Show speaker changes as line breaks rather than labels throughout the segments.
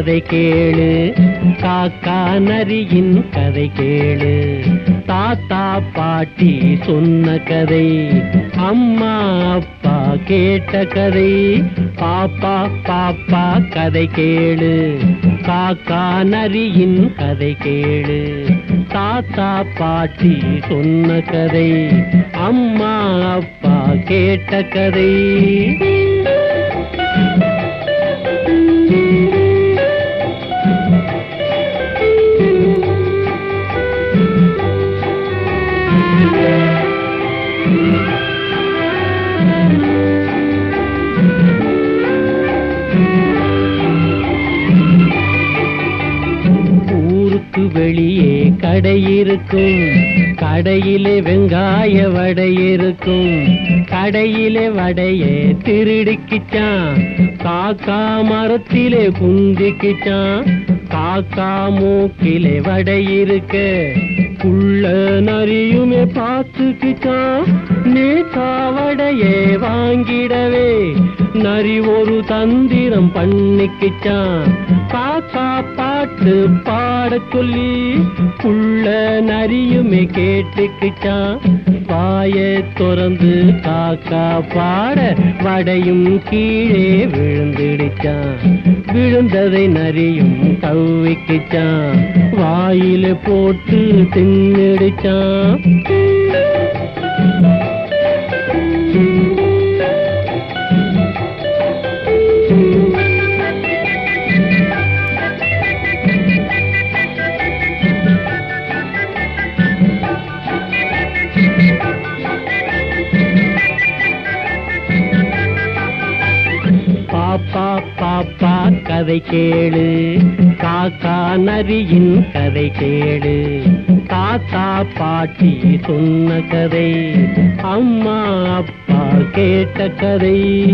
கதை கேளு காக்கா நரியின் கதை கேளு தாத்தா பாட்டி சொன்ன கதை அம்மா அப்பா கேட்ட கதை பாப்பா பாப்பா கதை கேளு காக்கா நரியின் கதை கேளு தாத்தா பாட்டி சொன்ன கதை அம்மா அப்பா கேட்ட கதை ஊருக்கு வெளியே கடை இருக்கும் கடையிலே வெங்காய வடை இருக்கும் கடையிலே வடையே திருடிக்கிச்சான் காக்கா மரத்திலே குந்திக்கிச்சான் காக்கா மூக்கிலே வடை இருக்க புள்ள நரியுமே பார்த்துக்கிச்சான் நேக்கா வடையே வாங்கிடவே நரி ஒரு தந்திரம் பண்ணிக்கிச்சான் காக்கா பாட்டு பாட சொல்லி புள்ள நரியுமே கேட்டுக்கிச்சான் வாய திறந்து காக்கா பாட வடையும் கீழே விழுந்துடுச்சான் விழுந்ததை நரியும் கவ்விக்கிச்சான் வாயில போட்டு தின்னுடுச்சான் பாப்பா பாப்பா கதை கேளு காக்கா நரியின் கதை கேளு தாத்தா பாட்டி சொன்ன கதை அம்மா அப்பா கேட்ட கதை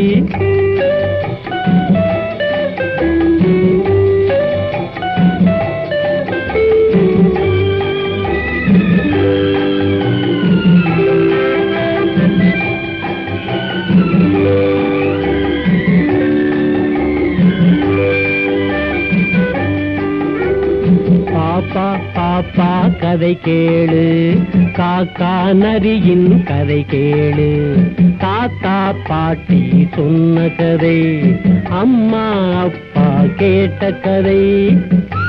பாப்பா பாப்பா கதை கேளு காக்கா நரியின் கதை கேளு தாத்தா பாட்டி சொன்ன கதை அம்மா அப்பா கேட்ட கதை